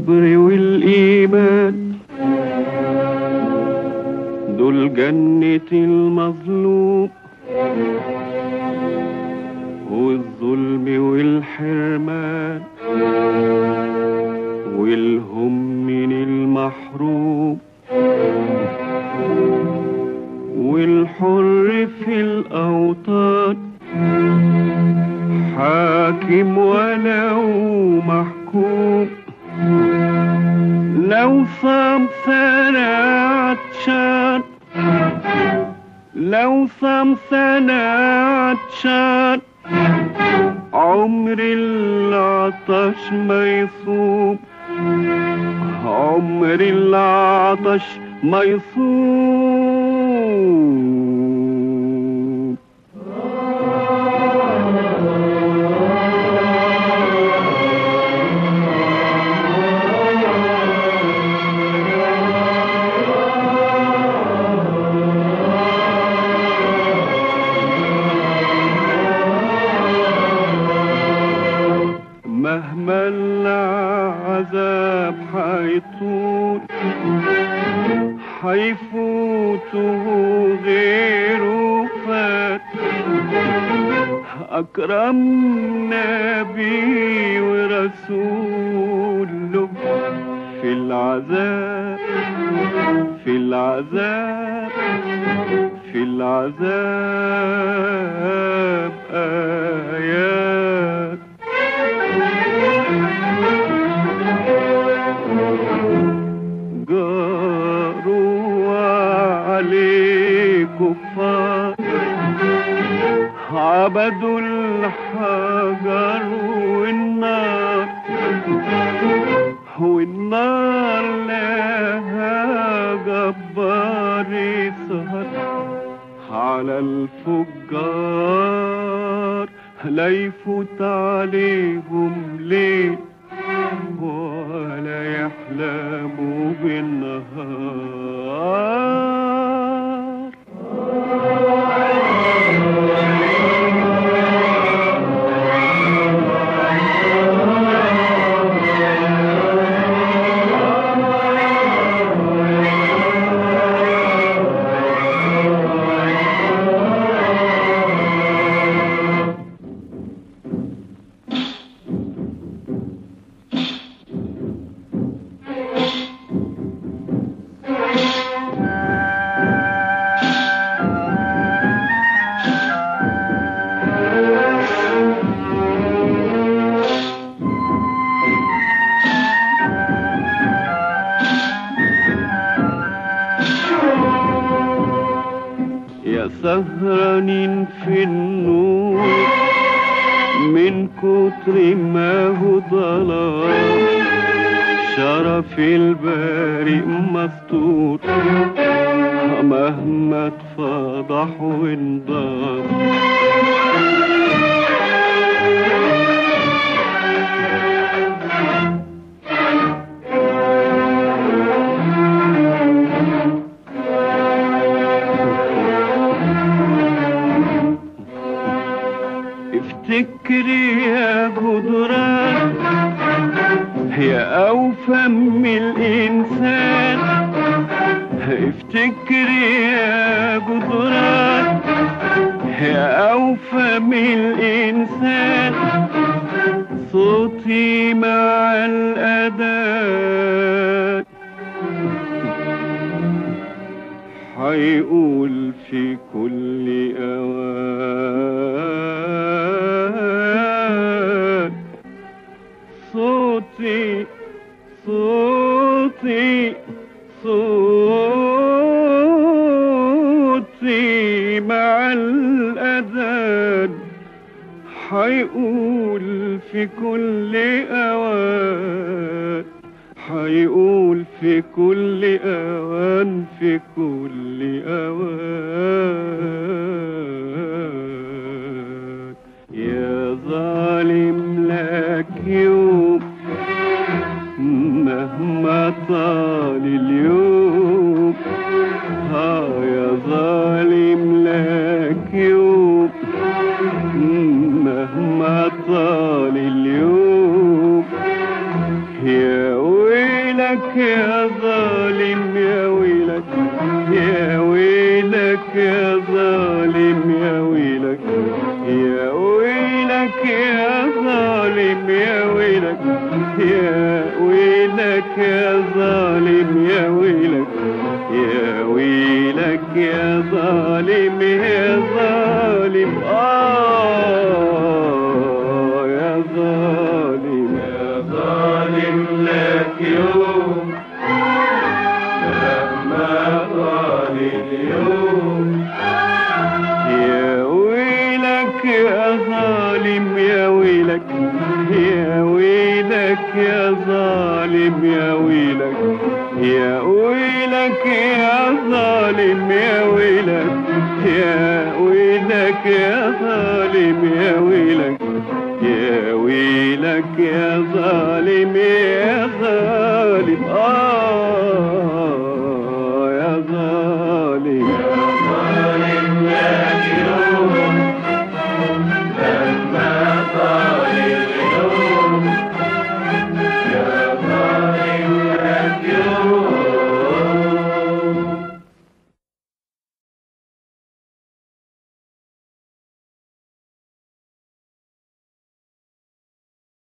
الصبر والإيمان دول جنة المظلوم والظلم والحرمان والهم من المحروم والحر في الأوطان حاكم ولو محكوم لو صام سنة عطشان لو صام سنة عطشان عمر العطش ما يصوم عمر العطش ما يصوم مهما العذاب حيطول حيفوته غيره فات أكرم نبي ورسول له في العذاب في العذاب في العذاب آيات جاروا عليه كفار عبدوا الحجر والنار والنار لها جبار سهر على الفجار لا يفوت عليهم ليل ولا يحلموا بالنهار يا سهرانين في النور من كتر ما هو ضلال شرف البارئ مستور مهما اتفضح وانضاف افتكري يا جدران يا أوفى من الإنسان افتكري يا جدران يا أوفى من الإنسان صوتي مع الأذان حيقول في كل أوان صوتي صوتي صوتي مع الأذان حيقول في كل أوان حيقول في كل أوان في كل أوان يا ظالم لك يوم مهما طال اليوم ها يا ظالم لك يوم مهما طال اليوم يا ويل يا ظالم يا ويلك يا ويلك يا ظالم يا ويلك يا ويلك يا ظالم يا ويلك يا ويلك يا ظالم يا ويلك يا ويلك يا ظالم يا ظالم آه يا ظالم يا ظالم لك يوم لما طال اليوم يا ويلك يا ظالم يا ويلك يا ويلك يا ظالم يا ويلك يا ويلك يا ظالم يا ويلك يا ويلك يا ظالم يا ويلك يا ويلك يا ظالم يا ظالم آه